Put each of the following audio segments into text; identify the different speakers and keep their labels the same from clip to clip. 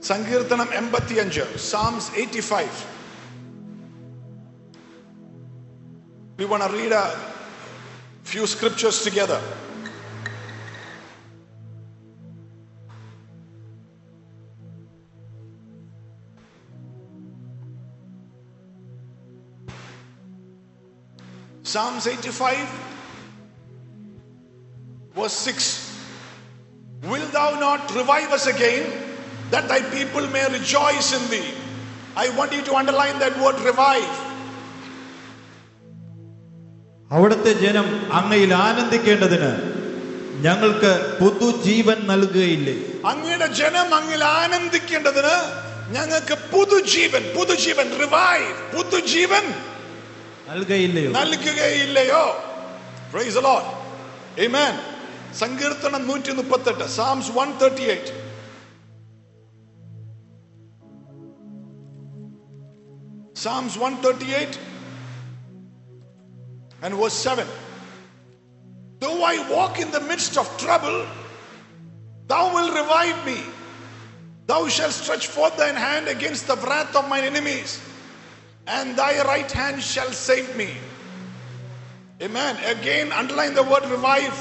Speaker 1: സങ്കീർത്തനം എൺപത്തിയഞ്ച് Psalms eighty five We want to read a few scriptures together. Psalms 85, verse 6. Will thou not revive us again, that thy people may rejoice in thee? I want you to underline that word revive.
Speaker 2: അവിടുത്തെ ജനം അങ്ങയിൽ ആനന്ദിക്കേണ്ടതിന് ഞങ്ങൾക്ക് പുതുജീവൻ നൽകുകയില്ലേ
Speaker 1: അങ്ങയുടെ ജനം അങ്ങിൽ ആനന്ദിക്കേണ്ടതിന് ഞങ്ങൾക്ക് പുതുജീവൻ പുതുജീവൻ റിവൈവ് പുതുജീവൻ
Speaker 2: നൽകുകയില്ലയോ
Speaker 1: നൽകുകയില്ലയോ പ്രൈസ് the Lord amen സങ്കീർത്തനം നൂറ്റി മുപ്പത്തെട്ട് Psalms one thirty eight Psalms one thirty eight and verse 7 though i walk in the midst of trouble thou wilt revive me thou shalt stretch forth thine hand against the wrath of mine enemies and thy right hand shall save me amen again underline the word revive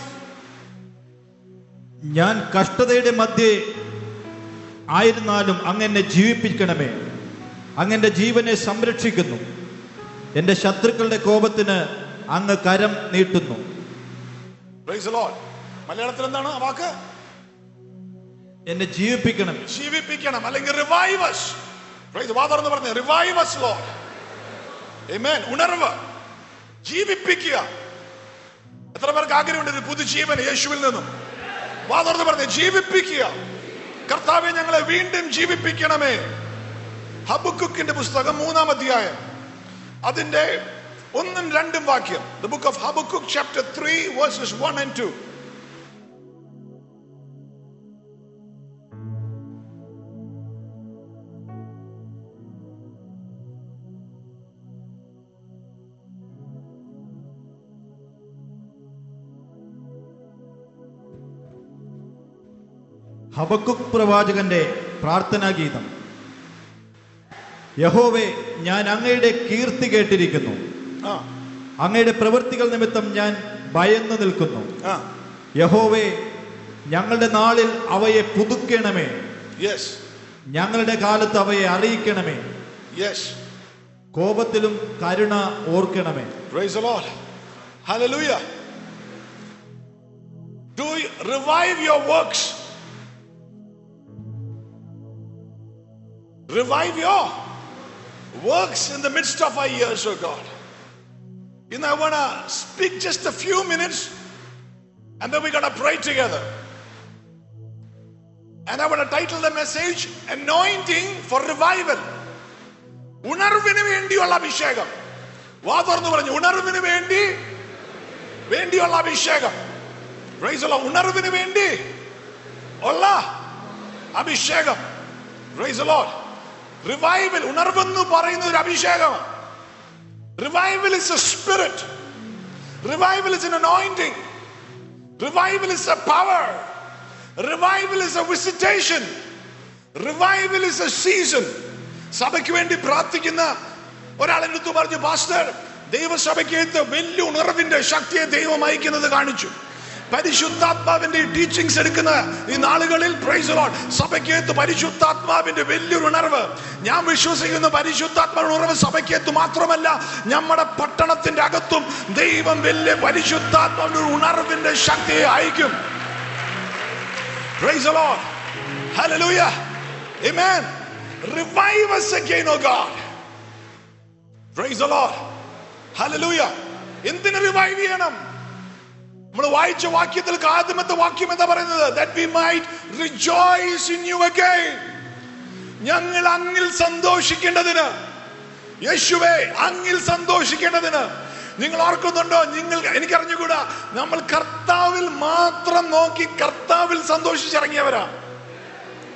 Speaker 2: ഞാൻ കഷ്ടതയുടെ മധ്യേ ആയിരുന്നാലും അങ്ങ് എന്നെ ജീവിപ്പിക്കണമേ അങ്ങന്റെ ജീവനെ സംരക്ഷിക്കുന്നു എന്റെ ശത്രുക്കളുടെ കോപത്തിന് അങ്ങ് കരം നീട്ടുന്നു
Speaker 1: praise the lord മലയാളത്തിൽ എന്താണ് ആ വാക്ക്
Speaker 2: എന്നെ ജീവിപ്പിക്കണമേ
Speaker 1: ജീവിപ്പിക്കണം അല്ലെങ്കിൽ റിവൈവ് us പ്രൈസ് വാ തുറന്ന് പറഞ്ഞു റിവൈവ് us lord amen ഉണർവ് ജീവിപ്പിക്കുക എത്ര പേർക്ക് ആഗ്രഹമുണ്ട് ഒരു പുതുജീവൻ യേശുവിൽ നിന്നും വാ തുറന്ന് പറഞ്ഞു ജീവിപ്പിക്കുക കർത്താവെ ഞങ്ങളെ വീണ്ടും ജീവിപ്പിക്കണമേ ഹബുക്കുക്കിന്റെ പുസ്തകം മൂന്നാം അധ്യായം അതിന്റെ ഒന്നും രണ്ടും വാക്യം the book of Habakkuk chapter three verses one and two
Speaker 2: Habakkuk പ്രവാചകന്റെ പ്രാർത്ഥനാ ഗീതം യഹോവേ ഞാൻ അങ്ങയുടെ കീർത്തി കേട്ടിരിക്കുന്നു
Speaker 1: ആ
Speaker 2: അങ്ങയുടെ പ്രവൃത്തികൾ നിമിത്തം ഞാൻ ഭയന്നു നിൽക്കുന്നു
Speaker 1: ആ
Speaker 2: യഹോവേ ഞങ്ങളുടെ നാളിൽ അവയെ പുതുക്കണമേ
Speaker 1: യെസ്
Speaker 2: ഞങ്ങളുടെ കാലത്ത് അവയെ അറിയിക്കണമേ
Speaker 1: യെസ്
Speaker 2: കോപത്തിലും കരുണ ഓർക്കണമേ
Speaker 1: Praise the Lord. Hallelujah. Do you revive your works. Revive your works in the midst of our years, oh God. You know, I want to speak just a few minutes and then we're going to pray together. And I want to title the message Anointing for Revival. ഉണർവിന് വേണ്ടിയുള്ള അഭിഷേകം വാ തുറന്നു പറഞ്ഞു ഉണർവിന് വേണ്ടി വേണ്ടിയുള്ള അഭിഷേകം Praise the Lord. ഉണർവിന് വേണ്ടി ഉള്ള അഭിഷേകം Praise the Lord. റിവൈവൽ ഉണർവെന്ന് പറയുന്ന ഒരു അഭിഷേകം revival is a spirit revival is an anointing revival is a power revival is a visitation revival is a season സഭയ്ക്ക് വേണ്ടി പ്രാർത്ഥിക്കുന്ന ഒരാൾ എടുത്തു പറഞ്ഞു പാസ്റ്റർ ദൈവസഭയ്ക്കകത്ത് വലിയ ഉണർവിന്റെ ശക്തിയെ ദൈവം അയക്കുന്നത് കാണിച്ചു പരിശുദ്ധാത്മാവിന്റെ ടീച്ചിങ്സ് എടുക്കുന്ന ഈ നാളുകളിൽ പ്രൈസ് ലോഡ് സഭയ്ക്കകത്ത് പരിശുദ്ധാത്മാവിന്റെ വലിയൊരു ഉണർവ് ഞാൻ വിശ്വസിക്കുന്ന പരിശുദ്ധാത്മാവിന്റെ ഉണർവ് സഭയ്ക്കകത്ത് മാത്രമല്ല നമ്മുടെ പട്ടണത്തിന്റെ അകത്തും ദൈവം വലിയ പരിശുദ്ധാത്മാവിന്റെ ഒരു ഉണർവിന്റെ ശക്തിയെ അയക്കും Praise the Lord. Hallelujah. Amen. Revive us again, oh God. Praise the Lord. Hallelujah. എന്തിന് റിവൈവ് ചെയ്യണം നമ്മൾ വായിച്ച വാക്യത്തിൽ ആദ്യമത്തെ വാക്യം എന്താ പറയുന്നത് that we might rejoice in you again ഞങ്ങൾ അങ്ങിൽ സന്തോഷിക്കേണ്ടതിന് യേശുവേ അങ്ങിൽ സന്തോഷിക്കേണ്ടതിന് നിങ്ങൾ ഓർക്കുന്നുണ്ടോ നിങ്ങൾ എനിക്കറിഞ്ഞുകൂടാ നമ്മൾ കർത്താവിൽ മാത്രം നോക്കി കർത്താവിൽ സന്തോഷിച്ചിറങ്ങിയവരാ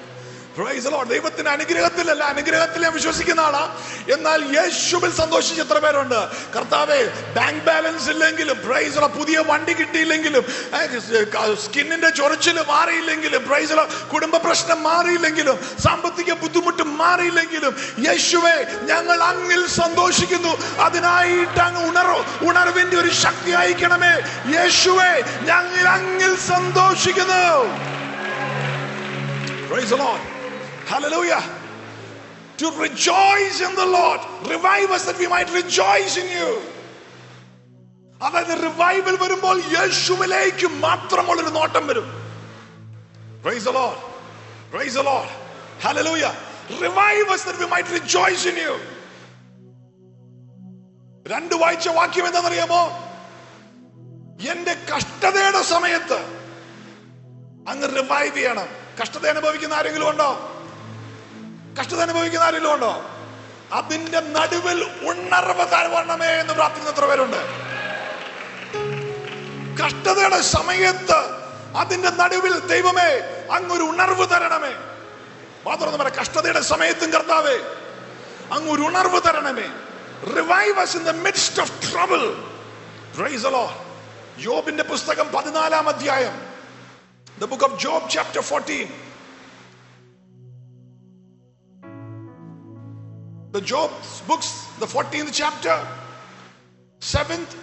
Speaker 1: Praise the Lord. ദൈവത്തിന്റെ അനുഗ്രഹത്തിലല്ല അനുഗ്രഹത്തിൽ ഞാൻ വിശ്വസിക്കുന്ന ആളാ എന്നാൽ യേശുവിൽ സന്തോഷിച്ച എത്ര പേരുണ്ട് കർത്താവെ ബാങ്ക് ബാലൻസ് ഇല്ലെങ്കിലും പ്രൈസ് പുതിയ വണ്ടി കിട്ടിയില്ലെങ്കിലും സ്കിന്നിന്റെ ചൊറിച്ചിൽ മാറിയില്ലെങ്കിലും പ്രൈസ് കുടുംബ പ്രശ്നം മാറിയില്ലെങ്കിലും സാമ്പത്തിക ബുദ്ധിമുട്ട് മാറിയില്ലെങ്കിലും യേശുവെ ഞങ്ങൾ അങ്ങിൽ സന്തോഷിക്കുന്നു അതിനായിട്ട് അങ്ങ് ഉണർവ് ഉണർവിന്റെ ഒരു ശക്തി അയക്കണമേ യേശുവെ ഞങ്ങൾ അങ്ങിൽ സന്തോഷിക്കുന്നു Praise the Lord. Hallelujah. To rejoice in the Lord. Revive us that we might rejoice in you. അതായത് റിവൈവൽ വരുമ്പോൾ യേശുവിലേക്ക് മാത്രമുള്ളൊരു നോട്ടം വരും Praise the Lord. Praise the Lord. Hallelujah. Revive us that we might rejoice in you. രണ്ട് വായിച്ച വാക്യം എന്താണെന്നറിയാമോ എന്റെ കഷ്ടതയുടെ സമയത്ത് അങ്ങ് റിവൈവ് ചെയ്യണം കഷ്ടത അനുഭവിക്കുന്ന ആരെങ്കിലും ഉണ്ടോ കഷ്ടത അനുഭവിക്കുന്ന ആരെങ്കിലും ഉണ്ടോ അതിന്റെ നടുവിൽ ഉണർവ് തരണമേ എന്ന് പ്രാർത്ഥിക്കുന്ന എത്ര പേരുണ്ട് കഷ്ടതയുടെ സമയത്ത് അതിന്റെ നടുവിൽ ദൈവമേ അങ്ങൊരു ഉണർവ് തരണമേ മാത്രം പറ കഷ്ടതയുടെ സമയത്തും കർത്താവേ അങ്ങൊരു ഉണർവ് തരണമേ revive us in the midst of trouble praise the lord യോബിന്റെ പുസ്തകം പതിനാലാം അധ്യായം the book of job chapter 14 the job's books the 14th chapter 7th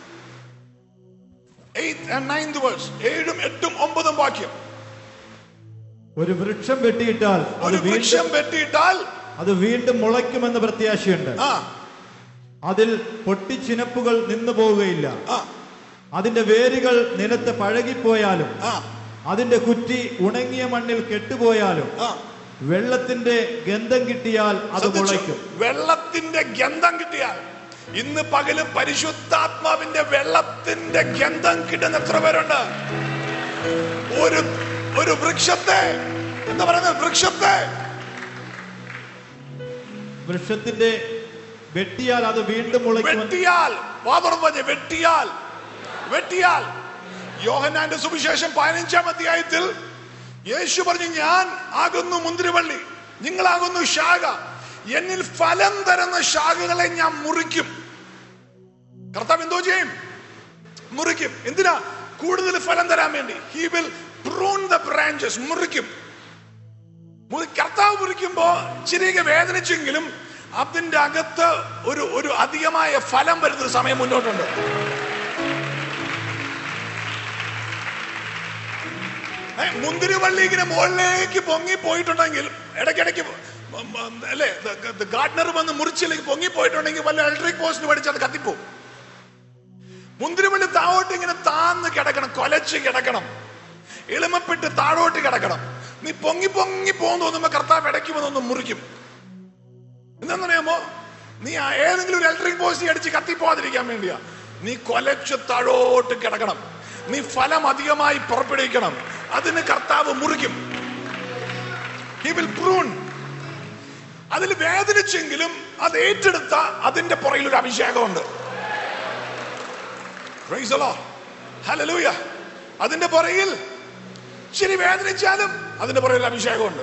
Speaker 1: 8th and 9th verse ഏഴും എട്ടും ഒമ്പതും വാക്യം
Speaker 2: ഒരു വൃക്ഷം വെട്ടിയിട്ടാൽ അത്
Speaker 1: ഒരു വൃക്ഷം
Speaker 2: വീണ്ടും
Speaker 1: വെട്ടിയിട്ടാൽ
Speaker 2: അത് വീണ്ടും മുളയ്ക്കുമെന്ന് പ്രത്യാശയുണ്ട്
Speaker 1: ആ
Speaker 2: അതിൽ പൊട്ടിച്ചിനപ്പുകൾ നിന്നു പോവുകയില്ല
Speaker 1: ആ
Speaker 2: അതിന്റെ വേരുകൾ നിലത്ത് പഴകിപ്പോയാലും
Speaker 1: ആ
Speaker 2: അതിന്റെ കുറ്റി ഉണങ്ങിയ മണ്ണിൽ കെട്ടുപോയാലും
Speaker 1: ആ
Speaker 2: വെള്ളത്തിന്റെ ഗന്ധം കിട്ടിയാൽ അത്
Speaker 1: ശ്രദ്ധിച്ചോ?
Speaker 2: മുളയ്ക്കും
Speaker 1: വെള്ളത്തിന്റെ ഗന്ധം കിട്ടിയാൽ ഇന്ന് പകല് പരിശുദ്ധാത്മാവിന്റെ വെള്ളത്തിന്റെ ഗന്ധം കിട്ടുന്ന എത്ര പേരുണ്ട് ഒരു ഒരു വൃക്ഷത്തെ എന്താ പറയുന്നത് വൃക്ഷത്തെ
Speaker 2: വൃക്ഷത്തിന്റെ വെട്ടിയാൽ അത് വീണ്ടും മുളയ്ക്കും
Speaker 1: വെട്ടിയാൽ വാതുറന്ന് പറഞ്ഞ വെട്ടിയാൽ വെട്ടിയാൽ യോഹന്നാന്റെ സുവിശേഷം പതിനഞ്ചാം അധ്യായത്തിൽ യേശു പറഞ്ഞു ഞാൻ ആകുന്നു മുന്തിരിവള്ളി നിങ്ങളാകുന്നു ശാഖ എന്നിൽ ഫലം തരുന്ന ശാഖകളെ ഞാൻ മുറിക്കും കർത്താവ് എന്തോ ചെയ്യും മുറിക്കും എന്തിനാ കൂടുതൽ ഫലം തരാൻ വേണ്ടി he will prune the branches മുറിക്കും മുറി- കർത്താവ് മുറിക്കുമ്പോ ഇച്ചിരിയൊക്കെ വേദനിച്ചെങ്കിലും അതിന്റെ അകത്ത് ഒരു ഒരു അധികമായ ഫലം വരുന്ന ഒരു സമയം മുന്നോട്ടുണ്ട് ഏ, മുന്തിരിവള്ളി ഇങ്ങനെ മുകളിലേക്ക് പൊങ്ങി പോയിട്ടുണ്ടെങ്കിൽ ഇടയ്ക്കിടയ്ക്ക് മ- മ- അല്ലേ ഗാർഡനർ വന്ന് മുറിച്ചിലേക്ക് പൊങ്ങി പോയിട്ടുണ്ടെങ്കിൽ വല്ല ഇലക്ട്രിക് പോസ്റ്റിന് പഠിച്ച് അത് കത്തിപ്പോവും മുന്തിരിവള്ളി താഴോട്ട് ഇങ്ങനെ താന്ന് കിടക്കണം കൊലച്ച് കിടക്കണം എളിമപ്പെട്ട് താഴോട്ട് കിടക്കണം നീ പൊങ്ങി പൊങ്ങി പോകുന്ന തോന്നുമ്പോ കർത്താവ് ഇടയ്ക്ക് വന്നൊന്ന് മുറിക്കും എന്താണെന്നറിയാമോ നീ ആ ഏതെങ്കിലും ഒരു ഇലക്ട്രിക് പോസ്റ്റ് അടിച്ച് കത്തിപ്പോവാതിരിക്കാൻ വേണ്ടിയാ നീ കൊലച്ച് താഴോട്ട് കിടക്കണം നീ ഫലം അധികമായി പുറപ്പെടുവിക്കണം അതിന് കർത്താവ് മുറിക്കും ഹി വിൽ പ്രൂൺ അതിൽ വേദനിച്ചെങ്കിലും അത് ഏറ്റെടുത്ത അതിന്റെ പുറകിൽ ഒരു അഭിഷേകമുണ്ട് Praise the Lord. Hallelujah. അതിന്റെ പുറകിൽ ശരി വേദനിച്ചാലും അതിന്റെ പുറകിൽ അഭിഷേകമുണ്ട്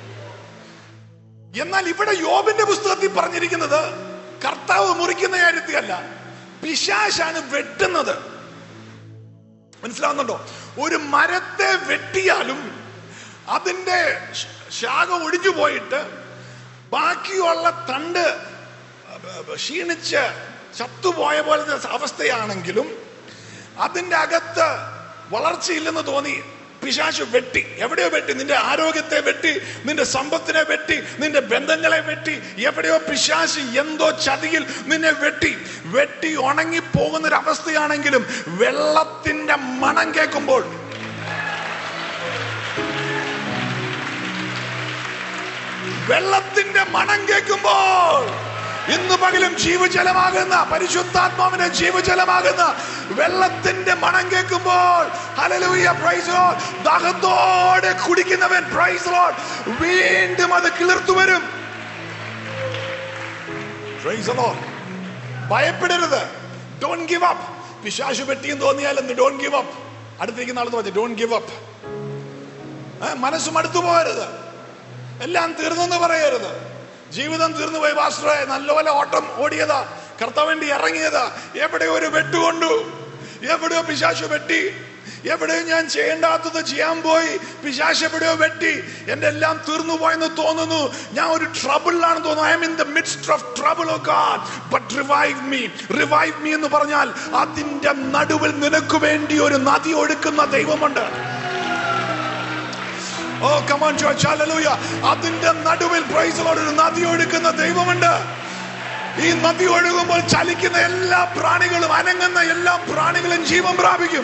Speaker 1: എന്നാൽ ഇവിടെ യോബിന്റെ പുസ്തകത്തിൽ പറഞ്ഞിരിക്കുന്നത് കർത്താവ് മുറിക്കുന്ന കാര്യത്തിലല്ല പിശാശാണ് വെട്ടുന്നത് മനസ്സിലാവുന്നുണ്ടോ ഒരു മരത്തെ വെട്ടിയാലും അതിന്റെ ശ- ശാഖ ഒടിഞ്ഞു പോയിട്ട് ബാക്കിയുള്ള തണ്ട് ക്ഷീണിച്ച് ചത്തുപോയ പോലത്തെ അവസ്ഥയാണെങ്കിലും അതിന്റെ അകത്ത് വളർച്ചയില്ലെന്ന് തോന്നി പിശാശു വെട്ടി എവിടെയോ വെട്ടി നിന്റെ ആരോഗ്യത്തെ വെട്ടി നിന്റെ സമ്പത്തിനെ വെട്ടി നിന്റെ ബന്ധങ്ങളെ വെട്ടി എവിടെയോ പിശാശ് എന്തോ ചതിയിൽ നിന്നെ വെട്ടി വെട്ടി ഉണങ്ങി പോകുന്ന ഒരു അവസ്ഥയാണെങ്കിലും വെള്ളത്തിന്റെ മണം കേൾക്കുമ്പോൾ വെള്ളത്തിന്റെ മണം കേൾക്കുമ്പോൾ ഇന്ന് പകലും ജീവജലമാകുന്ന പരിശുദ്ധാത്മാവിന്റെ ജീവജലമാകുന്ന വെള്ളത്തിന്റെ മണം കേൾക്കുമ്പോൾ ഹല്ലേലൂയ പ്രൈസ് ലോർഡ് ദാഹത്തോടെ കുടിക്കുന്നവൻ പ്രൈസ് ലോർഡ് വീണ്ടും അത് കിളിർത്തു വരും പ്രൈസ് ലോർഡ് ഭയപ്പെടരുത് ഡോൺ ഗിവ് അപ്പ് പിശാശു പെട്ടിയും തോന്നിയാൽ എന്ത് ഡോൺ ഗിവ് അപ്പ് അടുത്തിരിക്കുന്ന ആളെന്ന് പറഞ്ഞു ഡോൺ ഗിവ് അപ്പ് മനസ്സും അടുത്തു പോകരുത് എല്ലാം തീർന്നെന്ന് പറയരുത് ജീവിതം തീർന്നു പോയി പാസ്റ്ററെ നല്ലപോലെ ഓട്ടം ഓടിയതാ കർത്താവേണ്ടി ഇറങ്ങിയതാ എവിടെ ഒരു വെട്ടുകൊണ്ടു എവിടെയോ പിശാശു വെട്ടി എവിടെയോ ഞാൻ ചെയ്യേണ്ടാത്തത് ചെയ്യാൻ പോയി പിശാശ് എവിടെയോ വെട്ടി എന്റെ എല്ലാം തീർന്നു പോയെന്ന് തോന്നുന്നു ഞാൻ ഒരു ട്രബിളിലാണെന്ന് തോന്നുന്നു I'm in the midst of trouble oh God but revive me revive me എന്ന് പറഞ്ഞാൽ അതിന്റെ നടുവിൽ നിനക്ക് വേണ്ടി ഒരു നദി ഒഴുക്കുന്ന ദൈവമുണ്ട് ഓ കമാൻ ചോദിച്ചാലൂയ അതിന്റെ നടുവിൽ പ്രൈസ് ഒരു നദി ഒഴുക്കുന്ന ദൈവമുണ്ട് ഈ നദി ഒഴുകുമ്പോൾ ചലിക്കുന്ന എല്ലാ പ്രാണികളും അനങ്ങുന്ന എല്ലാ പ്രാണികളും ജീവൻ പ്രാപിക്കും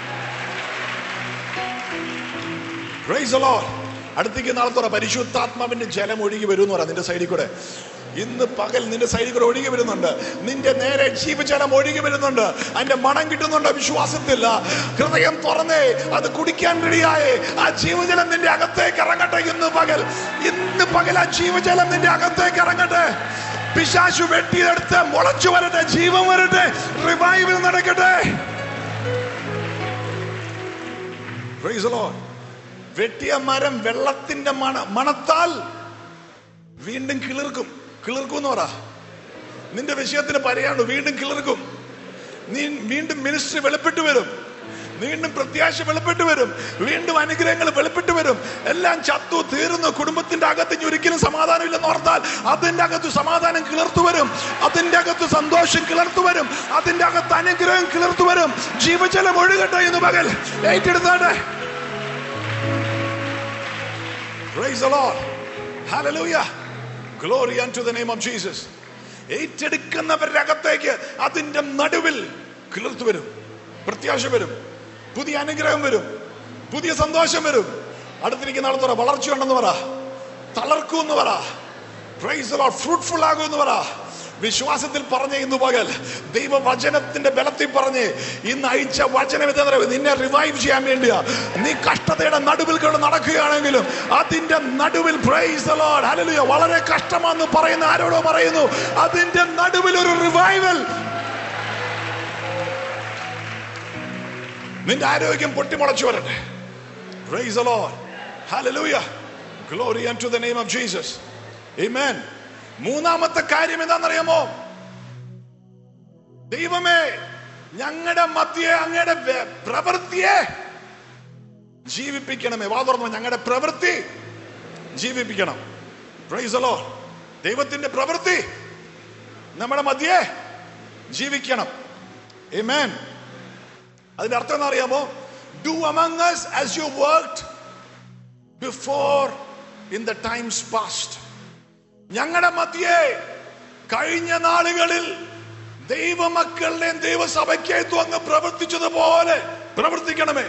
Speaker 1: Praise the Lord. അടുത്തേക്ക് നാളത്തോടെ പരിശുദ്ധാത്മാവിന്റെ ജലം ഒഴുകി വരും എന്ന് പറയാം നിന്റെ സൈഡിൽ കൂടെ ഇന്ന് പകൽ നിന്റെ സൈഡിൽ കൂടെ ഒഴുകി വരുന്നുണ്ട് നിന്റെ നേരെ ജീവജലം ഒഴുകി വരുന്നുണ്ട് അതിന്റെ മണം കിട്ടുന്നുണ്ട് വിശ്വാസത്തിൽ ഹൃദയം തുറന്നേ അത് കുടിക്കാൻ റെഡിയായേ ആ ജീവജലം നിന്റെ അകത്തേക്ക് ഇറങ്ങട്ടെ ഇന്ന് പകൽ ഇന്ന് പകൽ ആ ജീവജലം നിന്റെ അകത്തേക്ക് ഇറങ്ങട്ടെ പിശാശു വെട്ടിയെടുത്ത് മുളച്ചു വരട്ടെ ജീവൻ വരട്ടെ റിവൈവൽ നടക്കട്ടെ Praise the Lord. വെട്ടിയ മരം വെള്ളത്തിന്റെ മണ മണത്താൽ വീണ്ടും കിളിർക്കും കിളിർക്കും എന്ന് പറ നിന്റെ വിഷയത്തിന് പറയാണ്ട് വീണ്ടും കിളിർക്കും നീ വീണ്ടും മിനിസ്ട്രി വെളിപ്പെട്ടു വരും വീണ്ടും പ്രത്യാശ വെളിപ്പെട്ടു വരും വീണ്ടും അനുഗ്രഹങ്ങൾ വെളിപ്പെട്ടു വരും എല്ലാം ചത്തു തീർന്നു കുടുംബത്തിന്റെ അകത്ത് ഇനി ഒരിക്കലും സമാധാനം ഇല്ലെന്ന് ഓർത്താൽ അതിന്റെ അകത്ത് സമാധാനം കിളർത്തു വരും അതിന്റെ അകത്ത് സന്തോഷം കിളർത്തു വരും അതിന്റെ അകത്ത് അനുഗ്രഹം കിളർത്തു വരും ജീവജലം ഒഴുകട്ടെ എന്ന് പകൽ ഏറ്റെടുത്താട്ടെ Praise the Lord. Hallelujah. Glory unto the name of Jesus. ഏറ്റെടുക്കുന്നവരുടെ അകത്തേക്ക് അതിന്റെ നടുവിൽ കിളിർത്തു വരും പ്രത്യാശ വരും പുതിയ അനുഗ്രഹം വരും പുതിയ സന്തോഷം വരും അടുത്തിരിക്കുന്ന ആൾ പറ വളർച്ചയുണ്ടെന്ന് പറ തളർക്കൂ എന്ന് പറ പ്രൈസ് ഫ്രൂട്ട്ഫുൾ ആകൂ എന്ന് പറ വിശ്വാസത്തിൽ പറഞ്ഞ ഇന്ന് പകൽ ദൈവവചനത്തിന്റെ ബലത്തിൽ പറഞ്ഞ് ഇന്ന് അയച്ച വചനം എന്താ പറയുക നിന്നെ റിവൈവ് ചെയ്യാൻ വേണ്ടിയാ നീ കഷ്ടതയുടെ നടുവിൽ കൂടെ നടക്കുകയാണെങ്കിലും അതിന്റെ നടുവിൽ പ്രൈസ് ഹല്ലേലൂയ വളരെ കഷ്ടമാണെന്ന് പറയുന്ന ആരോടോ പറയുന്നു അതിന്റെ നടുവിൽ ഒരു റിവൈവൽ നിന്റെ ആരോഗ്യം പൊട്ടിമുളച്ചു വരട്ടെ praise lord hallelujah glory to the name of Jesus amen മൂന്നാമത്തെ കാര്യം എന്താണെന്നറിയാമോ ദൈവമേ ഞങ്ങളുടെ മധ്യേ അങ്ങയുടെ വെ- പ്രവൃത്തിയെ ജീവിപ്പിക്കണമേ വാ തുറന്നു ഞങ്ങളുടെ പ്രവൃത്തി ജീവിപ്പിക്കണം പ്രൈസ് അലോ ദൈവത്തിന്റെ പ്രവൃത്തി നമ്മുടെ മധ്യേ ജീവിക്കണം Amen. അതിന്റെ അർത്ഥം എന്താ അറിയാമോ do among us as you worked before in the times past ഞങ്ങളുടെ മധ്യേ കഴിഞ്ഞ നാളുകളിൽ ദൈവമക്കളുടെയും ദൈവസഭയ്ക്കായിട്ടും അങ്ങ് പ്രവർത്തിച്ചതുപോലെ പ്രവർത്തിക്കണമേ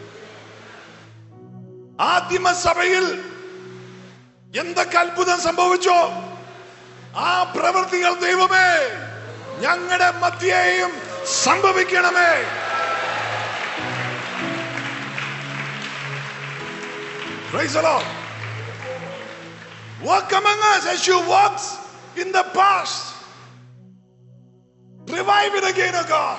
Speaker 1: ആദിമസഭയിൽ എന്തൊക്കെ അത്ഭുതം സംഭവിച്ചോ ആ പ്രവൃത്തികൾ ദൈവമേ ഞങ്ങളുടെ മധ്യേയും സംഭവിക്കണമേ Praise the Lord. Walk among us as you walked in the past. Revive it again, O God.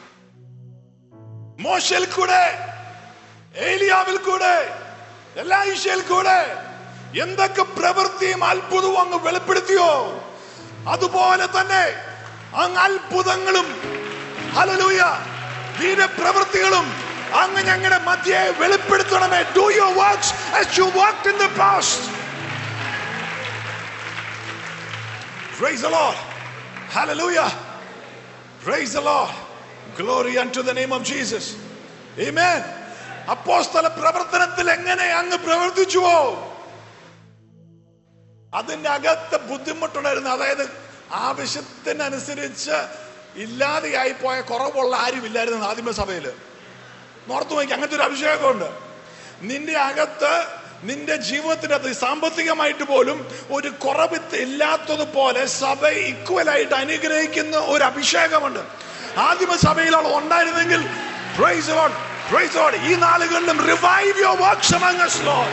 Speaker 1: മോശയിൽ കൂടെ ഏലിയാവിൽ കൂടെ എലായിഷയിൽ കൂടെ എന്തൊക്കെ പ്രവൃത്തിയും അത്ഭുതവും അങ്ങ് വെളിപ്പെടുത്തിയോ അതുപോലെ തന്നെ അങ്ങ് അത്ഭുതങ്ങളും ഹലലൂയ വീരപ്രവൃത്തികളും അങ്ങ് ഞങ്ങളുടെ മധ്യേ വെളിപ്പെടുത്തണമേ do your works as you walked in the past praise the lord hallelujah praise the lord glory unto the name of jesus amen അപ്പോസ്തല പ്രവർത്തനത്തിൽ എങ്ങനെ അങ്ങ് പ്രവർത്തിച്ചുവോ അതിന്റെ അകത്ത് ബുദ്ധിമുട്ടുണ്ടായിരുന്നു അതായത് ആവശ്യത്തിനനുസരിച്ച് ഇല്ലാതെയായി പോയ കുറവുള്ള ആരും ഇല്ലായിരുന്നു ആദിമ സഭയില് നോർത്തു നോക്കി അങ്ങനത്തെ ഒരു അഭിഷേകമുണ്ട് നിന്റെ അകത്ത് നിന്റെ ജീവിതത്തിനകത്ത് സാമ്പത്തികമായിട്ട് പോലും ഒരു കുറവ് ഇല്ലാത്തതുപോലെ സഭ ഇക്വലായിട്ട് അനുഗ്രഹിക്കുന്ന ഒരു അഭിഷേകമുണ്ട് ആദിമ സഭയിലുള്ള ഉണ്ടായിരുന്നെങ്കിൽ praise the Lord, praise the Lord. ഈ നാളുകളിലും revive your works among us Lord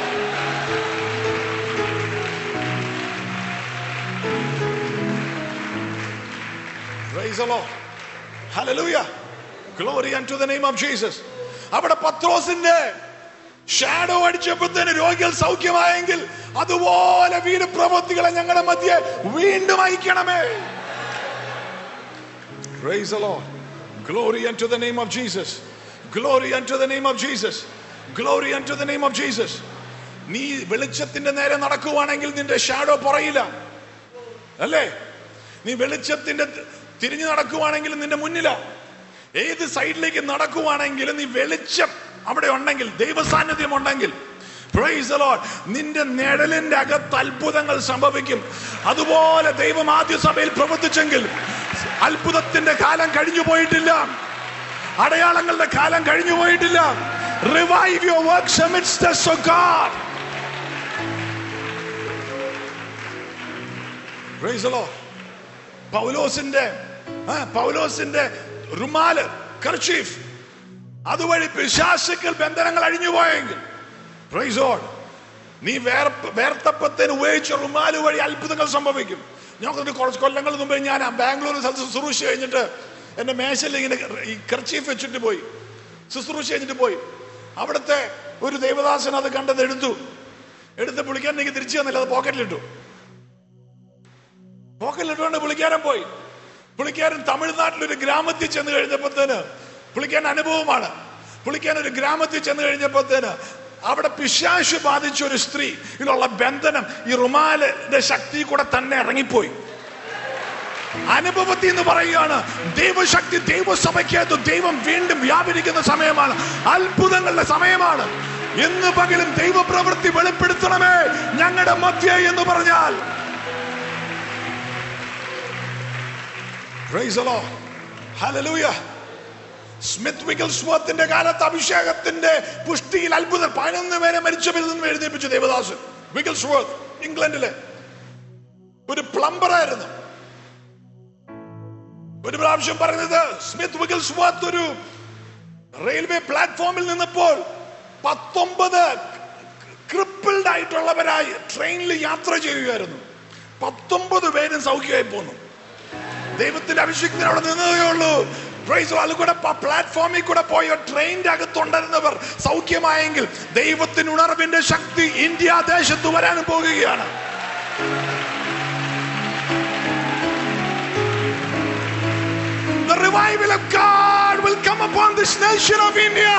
Speaker 1: Praise the Lord. Hallelujah. Glory unto the name of Jesus. അവിടെ പത്രോസിന്റെ ഷാഡോ അടിച്ചപ്പോഴത്തേന് രോഗികൾ സൗഖ്യമായെങ്കിൽ അതുപോലെ വീരപ്രവൃത്തികളെ ഞങ്ങളുടെ മധ്യേ വീണ്ടും അയക്കണമേ Praise the Lord. Glory unto the name of Jesus. Glory unto the name of Jesus. Glory unto the name of Jesus. നീ വെളിച്ചത്തിന്റെ നേരെ നടക്കുവാണെങ്കിൽ നിന്റെ ഷാഡോ പറയില്ല അല്ലേ നീ വെളിച്ചത്തിന്റെ തിരിഞ്ഞു നടക്കുവാണെങ്കിലും നിന്റെ മുന്നില ഏത് സൈഡിലേക്ക് നടക്കുവാണെങ്കിലും നീ വെളിച്ചം അവിടെ ഉണ്ടെങ്കിൽ ദൈവ സാന്നിധ്യം ഉണ്ടെങ്കിൽ Praise the Lord. നിന്റെ നിഴലിന്റെ അകത്ത് അത്ഭുതങ്ങൾ സംഭവിക്കും അതുപോലെ ദൈവം ആദ്യ സഭയിൽ പ്രവർത്തിച്ചെങ്കിൽ അത്ഭുതത്തിന്റെ കാലം കഴിഞ്ഞു പോയിട്ടില്ല അടയാളങ്ങളുടെ കാലം കഴിഞ്ഞു പോയിട്ടില്ല revive your works amidst us, O God. Praise the Lord. പൗലോസിന്റെ ആ, പൗലോസിന്റെ റുമാല് കർച്ചീഫ് അതുവഴി പിശാസുക്കൾ ബന്ധനങ്ങൾ അഴിഞ്ഞു പോയെങ്കിൽ Praise the Lord. നീ വേർപ്പ് വേർത്തപ്പത്തിന് ഉപയോഗിച്ച റുമാല് വഴി അത്ഭുതങ്ങൾ സംഭവിക്കും ഞങ്ങൾക്ക് കുറച്ച് കൊല്ലങ്ങൾ മുമ്പേ ഞാൻ ബാംഗ്ലൂർ ശുശ്രൂഷ കഴിഞ്ഞിട്ട് എന്റെ മേശയിൽ ഇങ്ങനെ ഈ കർച്ചീഫ് വെച്ചിട്ട് പോയി ശുശ്രൂഷ കഴിഞ്ഞിട്ട് പോയി അവിടുത്തെ ഒരു ദേവദാസൻ അത് കണ്ടത് എടുത്തു എടുത്ത് പുളിക്കാൻ എനിക്ക് തിരിച്ചു തന്നില്ല അത് പോക്കറ്റിലിട്ടു പോക്കറ്റിലിട്ടുകൊണ്ട് പുള്ളിക്കാരൻ പോയി പുള്ളിക്കാരൻ തമിഴ്നാട്ടിൽ ഒരു ഗ്രാമത്തിൽ ചെന്ന് കഴിഞ്ഞപ്പോഴത്തേന് പുള്ളിക്കാരൻ അനുഭവമാണ് പുള്ളിക്കാരൻ ഒരു ഗ്രാമത്തിൽ ചെന്ന് കഴിഞ്ഞപ്പോഴത്തേന് അവിടെ പിശാശു ബാധിച്ച ഒരു സ്ത്രീ ഇതിലുള്ള ബന്ധനം ഈ റുമാലിന്റെ ശക്തി കൂടെ തന്നെ ഇറങ്ങിപ്പോയി അനുഭവത്തിൽ എന്ന് പറയുകയാണ് ദൈവശക്തി ദൈവസഭയ്ക്കകത്ത് ദൈവം വീണ്ടും വ്യാപരിക്കുന്ന സമയമാണ് അത്ഭുതങ്ങളുടെ സമയമാണ് എന്ന് പകലും ദൈവപ്രവൃത്തി വെളിപ്പെടുത്തണമേ ഞങ്ങളുടെ മധ്യ എന്ന് പറഞ്ഞാൽ Praise the Lord. Hallelujah. Smith വിഗൽസ്വർത്തിന്റെ കാലത്ത് അഭിഷേകത്തിന്റെ പുഷ്ടിയിൽ അത്ഭുതം പതിനൊന്ന് പേരെ മരിച്ചവരിൽ നിന്ന് എഴുന്നേപ്പിച്ചു ദേവദാസൻ വിഗൽസ്വർത്ത് ഇംഗ്ലണ്ടിലെ ഒരു പ്ലംബറായിരുന്നു ഒരു പ്രാവശ്യം പറഞ്ഞത് സ്മിത്ത് വിഗൽസ്വർത്ത് ഒരു റെയിൽവേ പ്ലാറ്റ്ഫോമിൽ നിന്നപ്പോൾ പത്തൊമ്പത് ക്രിപ്പിൾഡ് ആയിട്ടുള്ളവരായി ട്രെയിനിൽ യാത്ര ചെയ്യുകയായിരുന്നു പത്തൊമ്പത് പേരും സൗഖ്യമായി പോന്നു ദൈവത്തിന്റെ അഭിഷേകത്തിന് അവിടെ നിന്നതേ ഉള്ളൂ Praise the Lord. അതുകൂടെ പ്ലാറ്റ്ഫോമിൽ കൂടെ പോയ ട്രെയിനിന്റെ അകത്തുണ്ടായിരുന്നവർ സൗഖ്യമായെങ്കിൽ ദൈവത്തിന് ഉണർവിന്റെ ശക്തി ഇന്ത്യ ദേശത്ത് വരാനും പോകുകയാണ് The revival of God will come upon this nation of India.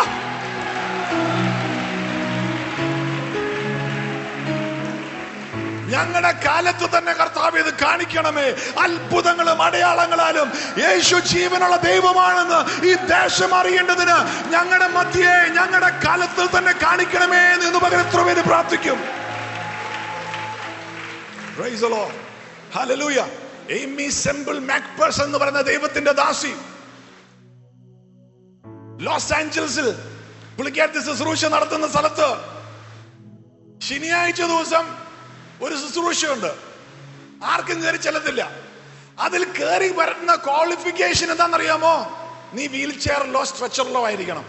Speaker 1: ഞങ്ങളുടെ കാലത്ത് തന്നെ കർത്താവ് ഇത് കാണിക്കണമേ അത്ഭുതങ്ങളും അടയാളങ്ങളാലും യേശു ജീവനുള്ള ദൈവമാണെന്ന് ഈ ദേശം അറിയേണ്ടതിന് ഞങ്ങളുടെ മധ്യേ ഞങ്ങളുടെ കാലത്ത് തന്നെ കാണിക്കണമേ എന്ന് പകരം എത്ര പേര് പ്രാർത്ഥിക്കും Praise the Lord. Hallelujah. Aimee Semple McPherson എന്ന് പറയുന്ന ദൈവത്തിന്റെ ദാസി ലോസ് ആഞ്ചൽസിൽ പുള്ളിക്കാരത്തി ശുശ്രൂഷ നടത്തുന്ന സ്ഥലത്ത് ശനിയാഴ്ച ദിവസം ഒരു ശുശ്രൂഷയുണ്ട് ആർക്കും കയറി ചെല്ലത്തില്ല അതിൽ കയറി വരുന്ന ക്വാളിഫിക്കേഷൻ എന്താണെന്നറിയാമോ നീ വീൽ ചെയറിലോ സ്ട്രെച്ചറിലോ ആയിരിക്കണം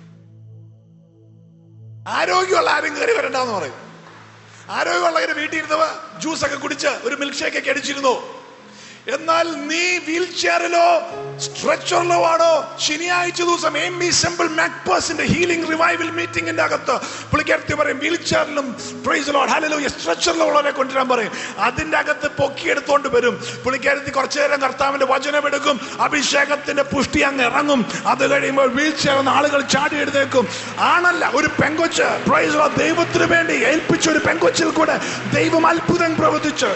Speaker 1: ആരോഗ്യമുള്ള ആരും കയറി വരണ്ടെന്ന് പറയും ആരോഗ്യമുള്ളവരെ വീട്ടിൽ ഇരുന്നവ ജ്യൂസ് ഒക്കെ കുടിച്ച് ഒരു മിൽക്ക് ഷേക്ക് ഒക്കെ അടിച്ചിരുന്നു എന്നാൽ നീ വീൽ ചെയറിലോ സ്ട്രെച്ചറിലോ ആണോ ശനിയാഴ്ച ദിവസം എം ബി സിമ്പിൾ മാക്പേഴ്സിന്റെ ഹീലിംഗ് റിവൈവൽ മീറ്റിംഗിന്റെ അകത്ത് പുള്ളിക്കാരത്തി പറയും വീൽ ചെയറിലും പ്രൈസ് ലോഡ് ഹലോ സ്ട്രെച്ചറിലും ഉള്ളവരെ കൊണ്ടുവരാൻ പറയും അതിന്റെ അകത്ത് പൊക്കിയെടുത്തോണ്ട് വരും പുള്ളിക്കാരത്തി കുറച്ചു നേരം കർത്താവിന്റെ വചനം എടുക്കും അഭിഷേകത്തിന്റെ പുഷ്ടി അങ്ങ് ഇറങ്ങും അത് കഴിയുമ്പോൾ വീൽ ചെയർ ആളുകൾ ചാടി എഴുന്നേക്കും ആണല്ല ഒരു പെങ്കൊച്ച് പ്രൈസ് ലോഡ് ദൈവത്തിന് വേണ്ടി ഏൽപ്പിച്ച ഒരു പെങ്കൊച്ചിൽ കൂടെ ദൈവം അത്ഭുതം പ്രവർത്തിച്ചു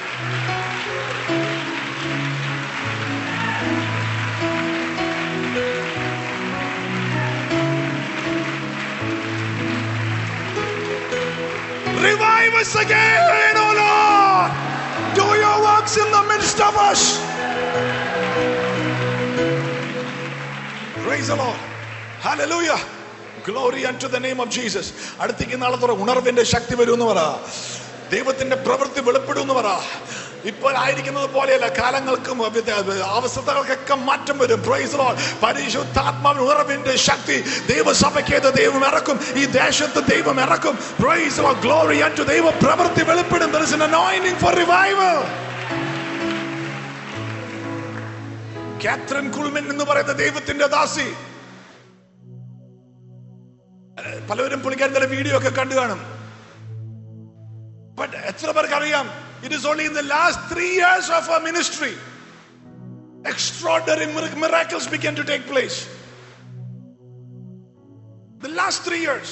Speaker 1: Revive us again, oh Lord. Do your works in the midst of us. Praise the Lord. Hallelujah. Glory unto the name of Jesus. അടുത്തേക്ക് നാളെ തുറ ഉണർവിന്റെ ശക്തി വരും എന്ന് പറ ദൈവത്തിന്റെ പ്രവൃത്തി വെളിപ്പെടും എന്ന് പറ ഇപ്പോൾ ആയിരിക്കുന്നത് പോലെയല്ല കാലങ്ങൾക്കും അവസ്ഥകൾക്കൊക്കെ മാറ്റം വരും പ്രൈസ് ലോർഡ് പരിശുദ്ധാത്മാവിന് ഉണർവിന്റെ ശക്തി ദൈവസഭയ്ക്ക് ഏത് ദൈവം ഇറക്കും ഈ ദേശത്ത് ദൈവം ഇറക്കും പ്രൈസ് ലോർഡ് ഗ്ലോറി അൻറ്റു ദൈവ പ്രവൃത്തി വെളിപ്പെടും there is an anointing for revival കാത്രൻ കുൾമൻ എന്ന് പറയുന്ന ദൈവത്തിന്റെ ദാസി പലവരും പുള്ളിക്കാരൻ്റെ വീഡിയോ ഒക്കെ കണ്ടു കാണും ബട്ട് എത്ര പേർക്ക് അറിയാം it is only in the last three years of a ministry extraordinary mir- miracles began to take place. The last three years.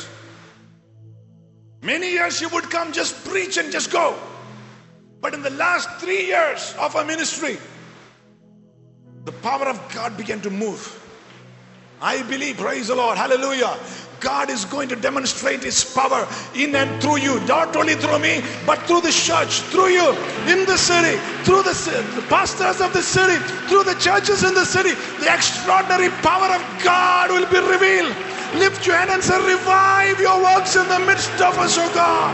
Speaker 1: Many years you would come, just preach and just go. But in the last three years of our ministry, the power of God began to move. I believe, praise the Lord, hallelujah. God is going to demonstrate His power in and through you, not only through me, but through the church, through you, in the city, through the, ci- the pastors of the city, through the churches in the city. The extraordinary power of God will be revealed. Lift your hand and say, Revive your works in the midst of us, O God.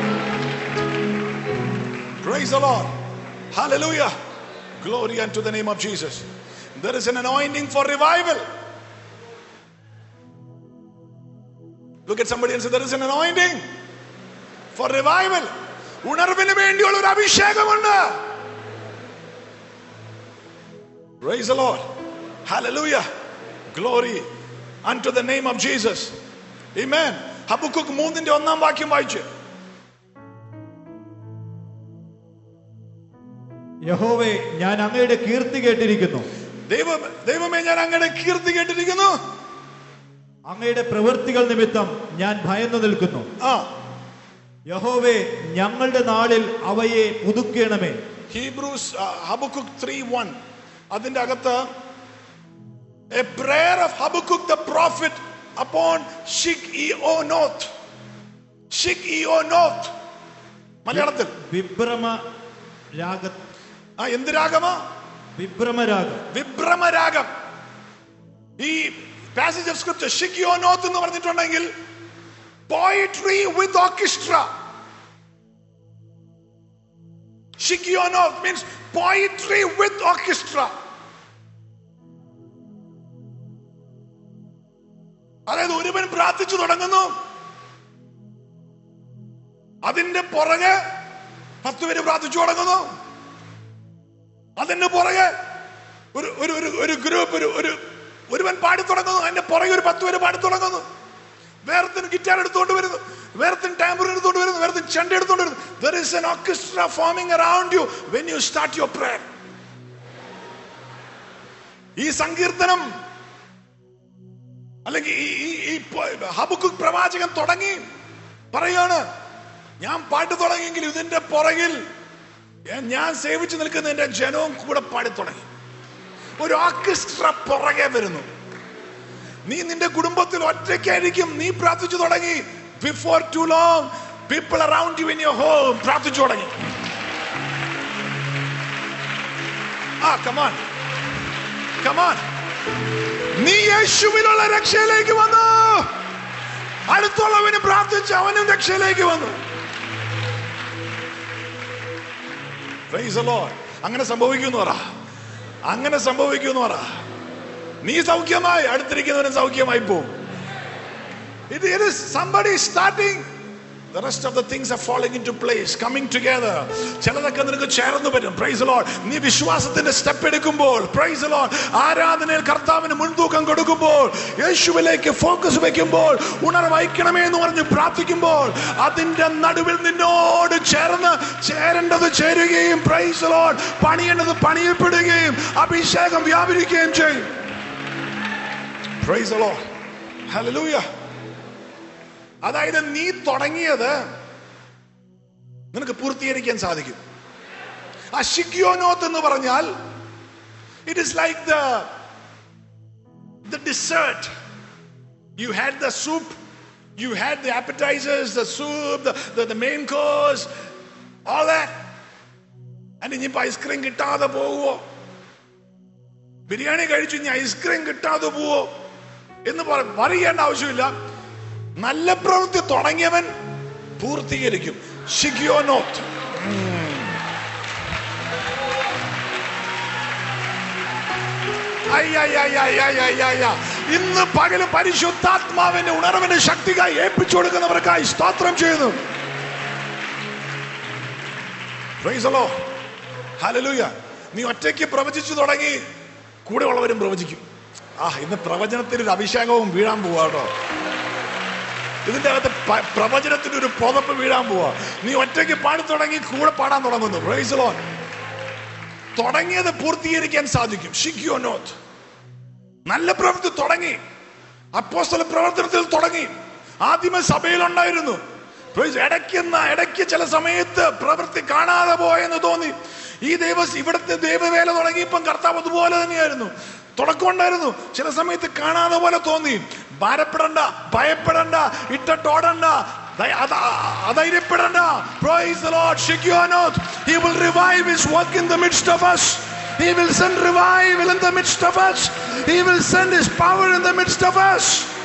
Speaker 1: Praise the Lord. Hallelujah. Glory unto the name of Jesus. There is an anointing for revival. Look at somebody and say, There is an anointing for revival. ഉണർവിന് വേണ്ടിയുള്ള ഒരു അഭിഷേകമുണ്ട് Praise the Lord. Hallelujah. Glory unto the name of Jesus. Amen. Habakkuk മൂന്നിന്റെ ഒന്നാം വാക്യം വായിച്ചു
Speaker 2: യഹോവേ ഞാൻ അങ്ങയുടെ കീർത്തി കേട്ടിരിക്കുന്നു
Speaker 1: ദൈവം ദൈവമേ ഞാൻ അങ്ങയുടെ കീർത്തി കേട്ടിരിക്കുന്നു
Speaker 2: അങ്ങയുടെ പ്രവൃത്തികൾ നിമിത്തം ഞാൻ ഭയന്നു നിൽക്കുന്നു
Speaker 1: ആ
Speaker 2: യഹോവേ ഞങ്ങളുടെ നാളിൽ അവയെ പുതുക്കണമേ
Speaker 1: ഹീബ്രൂസ് ഹബുക്കുക്ക് ത്രീ വൺ അതിന്റെ അകത്ത് a prayer of Habakkuk the prophet upon Shigionoth Shigionoth മലയാളത്തിൽ
Speaker 2: വിഭ്രമ രാഗ
Speaker 1: ആ എന്ത് രാഗമാ
Speaker 2: വിഭ്രമരാഗം
Speaker 1: വിഭ്രമരാഗം ഈ passage of script Shigionoth എന്ന് പറഞ്ഞിട്ടുണ്ടെങ്കിൽ poetry with orchestra Shigionoth means poetry with orchestra അതായത് ഒരുവൻ പ്രാർത്ഥിച്ചു തുടങ്ങുന്നു അതിന്റെ പുറകെ പത്ത് പേര് പ്രാർത്ഥിച്ചു തുടങ്ങുന്നു അതിന്റെ പുറകെ ഒരു ഒരു ഒരു ഒരു ഗ്രൂപ്പ് ഒരു ഒരു ഒരുവൻ പാടി തുടങ്ങുന്നു അതിന്റെ പുറകെ ഒരു പത്ത് പേര് പാടി തുടങ്ങുന്നു വേറത്തിന് ഗിറ്റാർ എടുത്തുകൊണ്ട് വരുന്നു വേറത്തിന് ടാമ്പർ എടുത്തുകൊണ്ട് വരുന്നു വേറത്തിന് ചെണ്ട എടുത്തുകൊണ്ട് വരുന്നു there is an orchestra forming around you when you start your prayer ഈ സങ്കീർത്തനം അല്ലെങ്കിൽ ഈ ഈ- ഈ ഹബുക്ക് പ്രവാചകൻ തുടങ്ങി പറയാണ് ഞാൻ പാട്ട് തുടങ്ങിയെങ്കിൽ ഇതിന്റെ പുറകിൽ ഞാൻ സേവിച്ചു നിൽക്കുന്ന എന്റെ ജനവും കൂടെ പാടി തുടങ്ങി ഒരു ഓർക്കസ്ട്ര പുറകെ വരുന്നു നീ നിന്റെ കുടുംബത്തിൽ ഒറ്റയ്ക്കായിരിക്കും നീ പ്രാർത്ഥിച്ചു തുടങ്ങി before too long people around you in your home പ്രാർത്ഥിച്ചു തുടങ്ങി ആ കമാൻ കമാൻ നീ യേശുവിലുള്ള രക്ഷയിലേക്ക് വന്നു അടുത്തുള്ളവന് പ്രാർത്ഥിച്ച് അവനും രക്ഷയിലേക്ക് വന്നു Praise the Lord. അങ്ങനെ സംഭവിക്കുന്നു പറ അങ്ങനെ സംഭവിക്കുന്നു പറ നീ സൗഖ്യമായി അടുത്തിരിക്കുന്നവനും സൗഖ്യമായി പോകും ഇത് it is somebody starting The rest of the things are falling into place, coming together. ചിലതൊക്കെ നിനക്ക് ചേർന്ന് വരും പ്രൈസ് ലോഡ് നീ വിശ്വാസത്തിന്റെ സ്റ്റെപ്പ് എടുക്കുമ്പോൾ പ്രൈസ് ലോഡ് ആരാധനയിൽ കർത്താവിന് മുൻതൂക്കം കൊടുക്കുമ്പോൾ യേശുവിലേക്ക് ഫോക്കസ് വെക്കുമ്പോൾ ഉണർവഹിക്കണമേ എന്ന് പറഞ്ഞ് പ്രാർത്ഥിക്കുമ്പോൾ അതിന്റെ നടുവിൽ നിന്നോട് ചേർന്ന് ചേരേണ്ടത് ചേരുകയും പ്രൈസ് ലോഡ് പണിയേണ്ടത് പണിയപ്പെടുകയും അഭിഷേകം വ്യാപരിക്കുകയും ചെയ്യും പ്രൈസ് ലോഡ് ഹല്ലേലൂയ അതായത് നീ തുടങ്ങിയത് നിനക്ക് പൂർത്തീകരിക്കാൻ സാധിക്കും ആ ഷിക്യോനോത്ത് എന്ന് പറഞ്ഞാൽ it is like the the dessert you had the soup you had the appetizers the soup the main course all that and ഇനിയിപ്പോ ഐസ്ക്രീം കിട്ടാതെ പോവോ ബിരിയാണി കഴിച്ചു ഇനി ഐസ്ക്രീം കിട്ടാതെ പോവോ എന്ന് പറ പറയേണ്ട ആവശ്യമില്ല നല്ല പ്രവൃത്തി തുടങ്ങിയവൻ പൂർത്തീകരിക്കും ഷിഗിയോനോത്ത് ഇന്ന് പകല് പരിശുദ്ധാത്മാവിന്റെ ഉണർവിന്റെ ശക്തിക്കായി ഏൽപ്പിച്ചു കൊടുക്കുന്നവർക്കായി സ്തോത്രം ചെയ്യുന്നു Praise the Lord. Hallelujah. നീ ഒറ്റയ്ക്ക് പ്രവചിച്ചു തുടങ്ങി കൂടെ ഉള്ളവരും പ്രവചിക്കും ആ ഇന്ന് പ്രവചനത്തിൽ ഒരു അഭിഷേകവും വീഴാൻ പോവാട്ടോ ഇതിന്റെ അകത്ത് പ- പ്രവചനത്തിന്റെ ഒരു പുതപ്പ് വീഴാൻ പോവാ നീ ഒറ്റയ്ക്ക് പാടി തുടങ്ങി കൂടെ പാടാൻ തുടങ്ങുന്നു Praise the Lord. തുടങ്ങിയത് പൂർത്തീകരിക്കാൻ സാധിക്കും ഷിക്കോ നോത്ത് നല്ല പ്രവൃത്തി തുടങ്ങി അപ്പോസ്തല പ്രവർത്തനത്തിൽ തുടങ്ങി ആദ്യമേ സഭയിലുണ്ടായിരുന്നു Praise ഇടയ്ക്കുന്ന ഇടയ്ക്ക് ചില സമയത്ത് പ്രവൃത്തി കാണാതെ പോയെന്ന് തോന്നി ഈ ദൈവ ഇവിടുത്തെ ദൈവവേല തുടങ്ങിയപ്പം കർത്താവ് അതുപോലെ തന്നെയായിരുന്നു തുടക്കമുണ്ടായിരുന്നു ചില സമയത്ത് കാണാതെ പോലെ തോന്നി ഭാരപ്പെടണ്ട ഭയപ്പെടണ്ട ഇട്ടോടണ്ട ധൈ- അധ- അധൈര്യപ്പെടണ്ട Praise the Lord. Shikionoth. He will revive his work in the midst of us. He will send revival in the midst of us. He will send his power in the midst of us.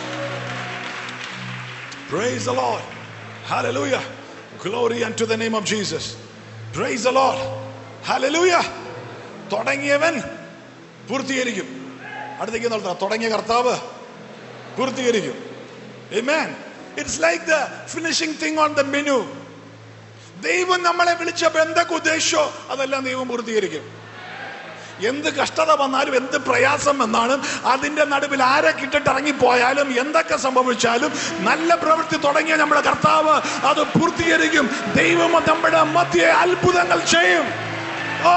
Speaker 1: Praise the Lord. Hallelujah. Glory unto the name of Jesus. Praise the Lord. Hallelujah. തുടങ്ങിയവൻ പൂർത്തീകരിക്കും അടുത്തേക്ക് നോക്കാം തുടങ്ങിയ കർത്താവ് പൂർത്തീകരിക്കും Amen. It's like the finishing thing on the menu. ദൈവം നമ്മളെ വിളിച്ചപ്പോ എന്തൊക്കെ ഉദ്ദേശിച്ചോ അതെല്ലാം ദൈവം പൂർത്തീകരിക്കും എന്ത് കഷ്ടത വന്നാലും എന്ത് പ്രയാസം വന്നാലും അതിന്റെ നടുവിൽ ആരെ കിട്ടിട്ട് ഇറങ്ങിപ്പോയാലും എന്തൊക്കെ സംഭവിച്ചാലും നല്ല പ്രവൃത്തി തുടങ്ങിയ നമ്മുടെ കർത്താവ് അത് പൂർത്തീകരിക്കും ദൈവം നമ്മുടെ മധ്യ അത്ഭുതങ്ങൾ ചെയ്യും ഓ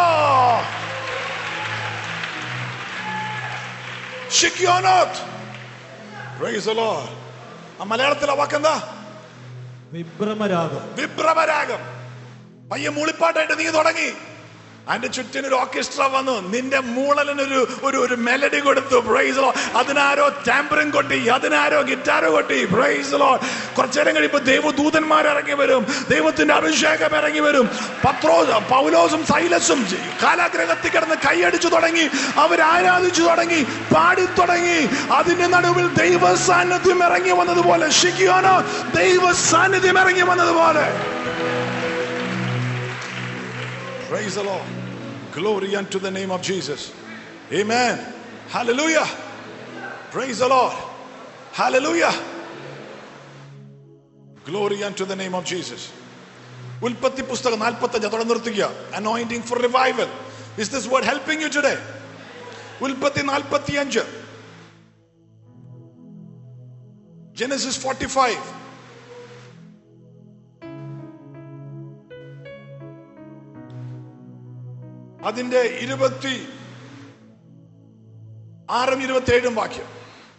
Speaker 1: ഷിക്യോനോത്ത് Praise the Lord. ആ മലയാളത്തിലെ വാക്കെന്താ
Speaker 2: വിഭ്രമരാഗം
Speaker 1: വിഭ്രമരാഗം പയ്യ മൂളിപ്പാട്ടായിട്ട് നീ തുടങ്ങി അതിന്റെ ചുറ്റിനൊരു ഓർക്കസ്ട്ര വന്നു നിന്റെ മൂളലിനൊരു ഒരു ഒരു മെലഡി കൊടുത്തു പ്രൈസ് ലോ അതിനാരോ ടാമ്പറിങ് കൊട്ടി അതിനാരോ ഗിറ്റാരോ കൊട്ടി പ്രൈസ് ലോ കുറച്ചേരം കഴിയുമ്പോൾ ദൈവദൂതന്മാർ ഇറങ്ങി വരും ദൈവത്തിന്റെ അഭിഷേകം ഇറങ്ങി വരും പത്രോ പൗലോസും സൈലസും കാലാഗ്രഹത്തിൽ കിടന്ന് കൈയടിച്ചു തുടങ്ങി അവർ ആരാധിച്ചു തുടങ്ങി പാടി തുടങ്ങി അതിന്റെ നടുവിൽ ദൈവ സാന്നിധ്യം ഇറങ്ങി വന്നതുപോലെ ഷിക്കിയോനോ ദൈവ സാന്നിധ്യം ഇറങ്ങി വന്നതുപോലെ Praise the Lord. Glory unto the name of Jesus. Amen. Hallelujah. Praise the Lord. Hallelujah. Glory unto the name of Jesus. ഉൽപ്പത്തി പുസ്തകം നാൽപ്പത്തഞ്ച് അതോടെ നിർത്തുക anointing for revival is this word helping you today ഉൽപ്പത്തി നാൽപ്പത്തി അഞ്ച് ജെനസിസ് ഫോർട്ടി ഫൈവ് അതിന്റെ ഇരുപത്തി ആറും ഇരുപത്തി ഏഴും വാക്യം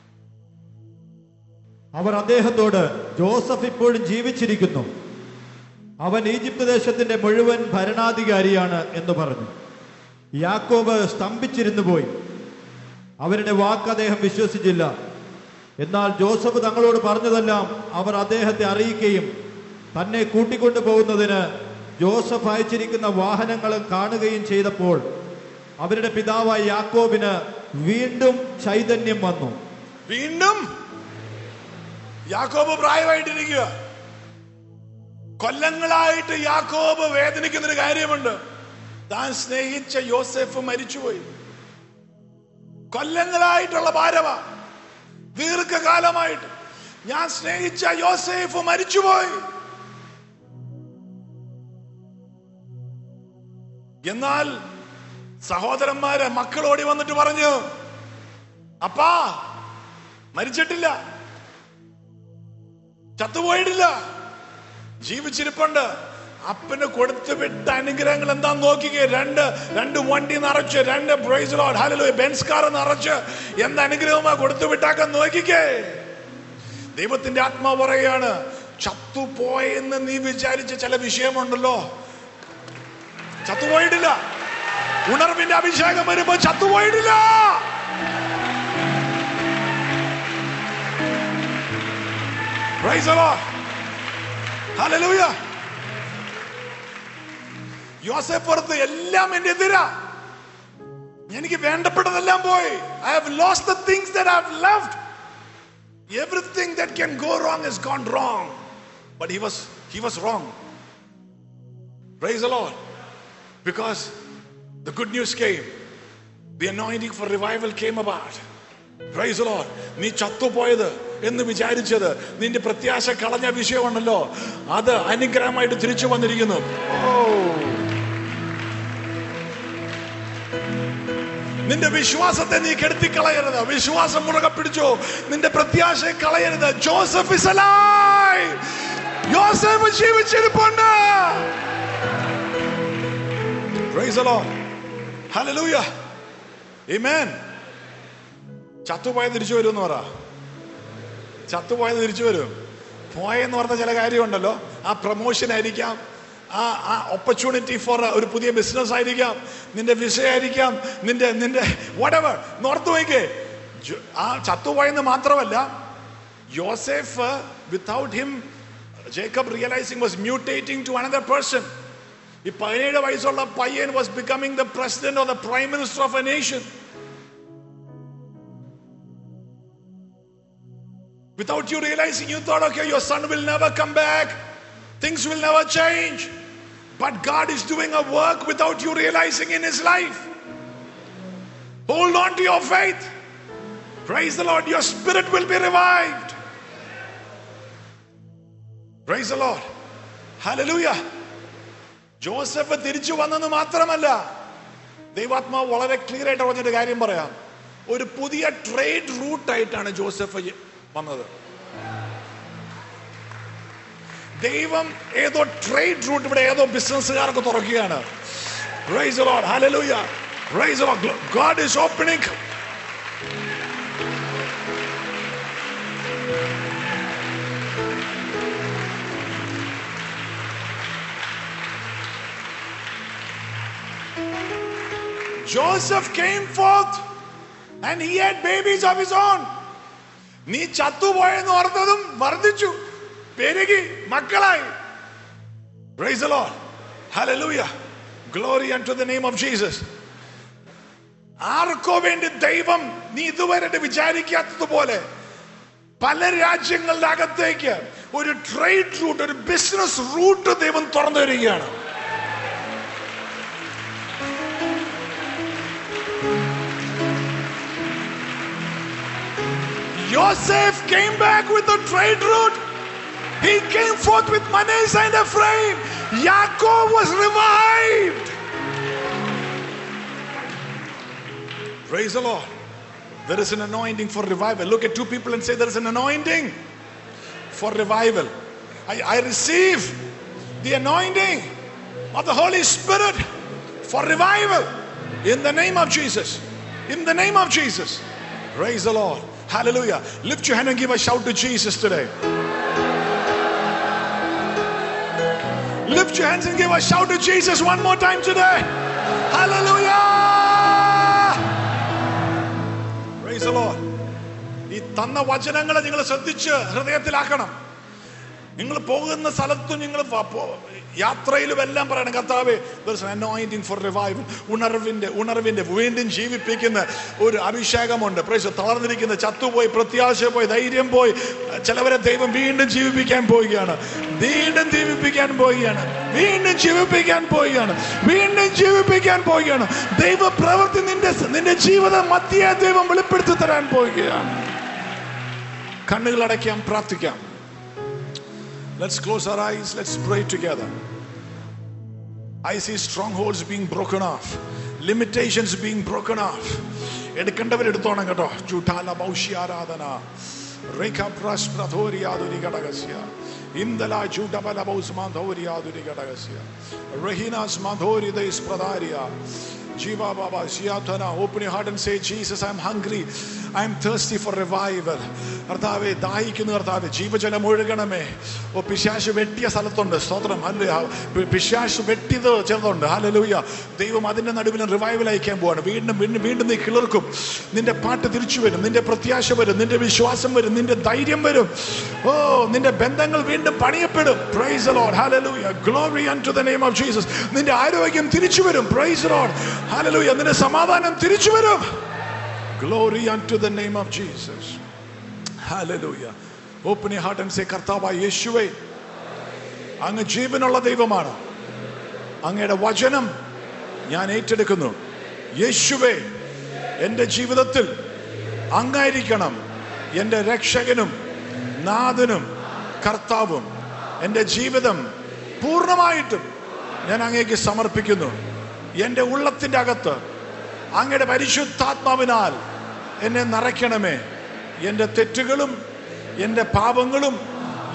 Speaker 2: അവർ അദ്ദേഹത്തോട് ജോസഫ് ഇപ്പോഴും ജീവിച്ചിരിക്കുന്നു അവൻ ഈജിപ്ത് ദേശത്തിന്റെ മുഴുവൻ ഭരണാധികാരിയാണ് എന്ന് പറഞ്ഞു യാക്കോബ് സ്തംഭിച്ചിരുന്നു പോയി അവരുടെ വാക്ക് അദ്ദേഹം വിശ്വസിച്ചില്ല എന്നാൽ ജോസഫ് തങ്ങളോട് പറഞ്ഞതെല്ലാം അവർ അദ്ദേഹത്തെ അറിയിക്കുകയും തന്നെ കൂട്ടിക്കൊണ്ടു പോകുന്നതിന് ജോസഫ് അയച്ചിരിക്കുന്ന വാഹനങ്ങൾ കാണുകയും ചെയ്തപ്പോൾ അവരുടെ പിതാവായ യാക്കോബിന് വീണ്ടും ചൈതന്യം വന്നു
Speaker 1: വീണ്ടും യാക്കോബ് പ്രായമായിട്ടിരിക്കുക കൊല്ലങ്ങളായിട്ട് യാക്കോബ് വേദനിക്കുന്ന ഒരു കാര്യമുണ്ട് താൻ സ്നേഹിച്ച യോസെഫ് മരിച്ചുപോയി കൊല്ലങ്ങളായിട്ടുള്ള ഭാരവ ദീർഘകാലമായിട്ട് ഞാൻ സ്നേഹിച്ച യോസെഫ് മരിച്ചുപോയി എന്നാൽ സഹോദരന്മാരെ മക്കളോടി വന്നിട്ട് പറഞ്ഞു അപ്പാ മരിച്ചിട്ടില്ല ചത്തുപോയിട്ടില്ല ജീവിച്ചിരിപ്പുണ്ട് അപ്പന് കൊടുത്തു വിട്ട അനുഗ്രഹങ്ങൾ എന്താ നോക്കിക്കേ രണ്ട് രണ്ട് വണ്ടി നിറച്ച് രണ്ട് പ്രൈസ് ലോഡ് ഹലോ ബെൻസ് കാർ നിറച്ച് എന്ത് അനുഗ്രഹമാ കൊടുത്തു വിട്ടാക്കാൻ നോക്കിക്കേ ദൈവത്തിന്റെ ആത്മാവ് പറയാണ് ചത്തുപോയെന്ന് നീ വിചാരിച്ച ചില വിഷയമുണ്ടല്ലോ ചത്തുപോയിട്ടില്ല ഉണർവിന്റെ അഭിഷേകം വരുമ്പോ ചത്തുപോയിട്ടില്ല Praise the Lord. Hallelujah. യോസഫ് പുറത്ത് എല്ലാം എന്റെ എതിരാ എനിക്ക് വേണ്ടപ്പെട്ടതെല്ലാം പോയി I have lost the things that I have loved everything that can go wrong is gone wrong but he was he was wrong praise the lord because the good news came. The anointing for revival came about. Praise the Lord. നീ ചത്തുപോയത് എന്ന് വിചാരിച്ചത് നിന്റെ പ്രത്യാശ കളഞ്ഞ വിഷയമുണ്ടല്ലോ അത് അനുഗ്രഹമായിട്ട് തിരിച്ചു വന്നിരിക്കുന്നു ഓ നിന്റെ വിശ്വാസത്തെ നീ കെടുത്തിക്കളയരുത് വിശ്വാസം മുറുകെ പിടിച്ചോ നിന്റെ പ്രത്യാശ കളയരുത് ജോസഫ് ഇസ് alive alive. യോസേഫ് ജീവിച്ചിരിപ്പുണ്ട് Praise the Lord. Hallelujah. Amen. ചത്തുപോയത് തിരിച്ചു വരും എന്ന് പറ ചത്തുപോയത് തിരിച്ചു വരും പോയെന്ന് പറഞ്ഞ ചില കാര്യമുണ്ടല്ലോ ആ പ്രൊമോഷൻ ആയിരിക്കാം ആ ആ ഓപ്പർച്യൂണിറ്റി ഫോർ ഒരു പുതിയ ബിസിനസ് ആയിരിക്കാം നിന്റെ വിഷയായിരിക്കാം നിന്റെ നിന്റെ whatever നോർത്ത് വയ്ക്കേ ആ ചത്തുപോയെന്ന് മാത്രമല്ല Yosef without him Jacob realizing was mutating to another person ഈ പതിനേഴ് വയസ്സുള്ള പയ്യൻ was becoming the president of the prime minister of a nation Without you realizing, you thought, okay, your son will never come back, things will never change. But God is doing a work without you realizing in his life. Hold on to your faith. Praise the Lord, your spirit will be revived. Praise the Lord. Hallelujah. Joseph തിരിച്ചു വന്നെന്ന് മാത്രമല്ല ദൈവാത്മാവ് വളരെ clear ആയിട്ട് പറഞ്ഞൊരു കാര്യം പറയാം ഒരു പുതിയ ട്രേഡ് റൂട്ടായിട്ടാണ് ജോസഫ് വന്നത് ദൈവം ഏതോ ട്രേഡ് റൂട്ട് ഇവിടെ ഏതോ ബിസിനസ്സുകാർക്ക് തുറക്കുകയാണ് Praise the Lord. Hallelujah. Praise the Lord. God is opening. Joseph came forth and he had babies of his own. നീ ചത്തുപോയെന്ന് ഓർത്തതും വർദ്ധിച്ചു പെരുകി മക്കളായി Praise the Lord. Hallelujah. Glory unto the name of Jesus. ആർക്കോ വേണ്ടി ദൈവം നീ ഇതുവരെ വിചാരിക്കാത്തതുപോലെ പല രാജ്യങ്ങളുടെ അകത്തേക്ക് ഒരു ട്രേഡ് റൂട്ട് ഒരു ബിസിനസ് റൂട്ട് ദൈവം തുറന്നു തരികയാണ് Joseph came back with a trade route. He came forth with Manasseh and Ephraim. Yaakov was revived. Praise the Lord. There is an anointing for revival. Look at two people and say, There is an anointing for revival. I, I receive the anointing of the Holy Spirit for revival in the name of Jesus. In the name of Jesus. Praise the Lord. Hallelujah. Lift your hand and give a shout to Jesus today. Lift your hands and give a shout to Jesus one more time today. Hallelujah. Praise the Lord. ഈ തന്ന വചനങ്ങളെ നിങ്ങൾ ശ്രദ്ധിച്ച് ഹൃദയത്തിലാക്കണം നിങ്ങൾ പോകുന്ന സ്ഥലത്തും നിങ്ങൾ വ- പോ- യാത്രയിലും എല്ലാം പറയണം കർത്താവേ അനോയിന്റിങ് ഫോർ റിവൈവൽ ഉണർവിന്റെ ഉണർവിന്റെ വീണ്ടും ജീവിപ്പിക്കുന്ന ഒരു അഭിഷേകമുണ്ട് പ്രൈസ് തളർന്നിരിക്കുന്ന ചത്തുപോയി പ്രത്യാശ പോയി ധൈര്യം പോയി ചിലവരെ ദൈവം വീണ്ടും ജീവിപ്പിക്കാൻ പോവുകയാണ് വീണ്ടും ജീവിപ്പിക്കാൻ പോവുകയാണ് വീണ്ടും ജീവിപ്പിക്കാൻ പോവുകയാണ് വീണ്ടും ജീവിപ്പിക്കാൻ പോവുകയാണ് ദൈവ പ്രവൃത്തി നിന്റെ നിന്റെ ജീവിതം മധ്യ ദൈവം വെളിപ്പെടുത്തി തരാൻ പോവുകയാണ് കണ്ണുകൾ അടയ്ക്കാം പ്രാർത്ഥിക്കാം Let's close our eyes. Let's pray together. I see strongholds being broken off, limitations being broken off. എടുക്കേണ്ടവരെടുത്തോണം കേട്ടോ ചൂട്ടാല ബൗഷ്യാരാധന രേഖ പ്രസ് പ്രഥോരിയാതുരി ഘടകസ്യ ഇന്ദല ചൂട്ടബല ബൗസ് മാധോരിയാതുരി ഘടകസ്യ റഹിനാസ് മാധോരി ദൈസ് പ്രധാരിയ Jiva Baba, Shiatana, open your heart and say, Jesus, I'm hungry. I'm thirsty for revival. കർത്താവെ ദാഹിക്കുന്നു കർത്താവെ ജീവജലം ഒഴുകണമേ ഓ പിശാശ് വെട്ടിയ സ്ഥലത്തുണ്ട് സ്തോത്രം അല്ല പിശാശ് വെട്ടിയത് ചെറുതുണ്ട് ഹല്ലേലൂയ ദൈവം അതിന്റെ നടുവിൽ റിവൈവൽ അയക്കാൻ പോവാണ് വീണ്ടും വീണ്ടും വീണ്ടും നീ കിളിർക്കും നിന്റെ പാട്ട് തിരിച്ചു വരും നിന്റെ പ്രത്യാശ വരും നിന്റെ വിശ്വാസം വരും നിന്റെ ധൈര്യം വരും ഓ നിന്റെ ബന്ധങ്ങൾ വീണ്ടും പണിയപ്പെടും praise lord hallelujah glory unto the name of Jesus നിന്റെ ആരോഗ്യം തിരിച്ചു വരും പ്രൈസ് ലോഡ് ഹല്ലേലൂയ നിന്റെ സമാധാനം തിരിച്ചു വരും glory unto the name of Jesus hallelujah open your heart and say കർത്താവായ യേശുവേ അങ്ങ് ജീവനുള്ള ദൈവമാണ് അങ്ങയുടെ വചനം ഞാൻ ഏറ്റെടുക്കുന്നു യേശുവേ എൻ്റെ ജീവിതത്തിൽ അങ്ങായിരിക്കണം എൻ്റെ രക്ഷകനും നാഥനും കർത്താവും എൻ്റെ ജീവിതം പൂർണ്ണമായിട്ടും ഞാൻ അങ്ങേക്ക് സമർപ്പിക്കുന്നു എൻ്റെ ഉള്ളത്തിൻ്റെ അകത്ത് അങ്ങയുടെ പരിശുദ്ധാത്മാവിനാൽ എന്നെ നിറയ്ക്കണമേ എൻ്റെ തെറ്റുകളും എൻ്റെ പാപങ്ങളും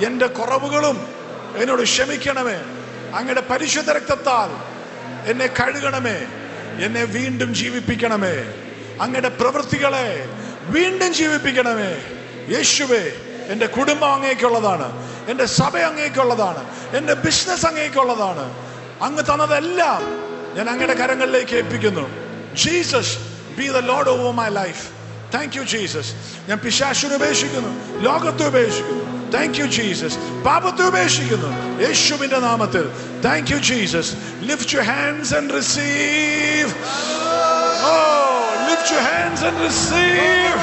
Speaker 1: എന്റെ കുറവുകളും എന്നോട് ക്ഷമിക്കണമേ അങ്ങയുടെ പരിശുദ്ധ രക്തത്താൽ എന്നെ കഴുകണമേ എന്നെ വീണ്ടും ജീവിപ്പിക്കണമേ അങ്ങയുടെ പ്രവൃത്തികളെ വീണ്ടും ജീവിപ്പിക്കണമേ യേശുവേ എൻ്റെ കുടുംബം അങ്ങേക്കുള്ളതാണ് എൻ്റെ സഭ അങ്ങേക്കുള്ളതാണ് എൻ്റെ ബിസിനസ് അങ്ങേക്കുള്ളതാണ് അങ്ങ് തന്നതെല്ലാം ഞാൻ അങ്ങയുടെ കരങ്ങളിലേക്ക് ഏൽപ്പിക്കുന്നു Jesus be the lord over my life thank you Jesus ഞാൻ പിശാശുനെ ഉപേക്ഷിക്കുന്നു ലോകത്തെ ഉപേക്ഷിക്കുന്നു താങ്ക് യു ജീസസ് പാപത്തെ ഉപേക്ഷിക്കുന്നു യേശുവിന്റെ നാമത്തിൽ thank you Jesus lift you hands and receive oh lift you hands and receive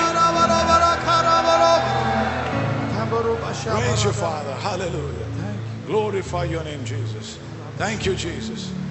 Speaker 1: Praise you, Father. Hallelujah. Glorify your name, Jesus. Thank you, Jesus.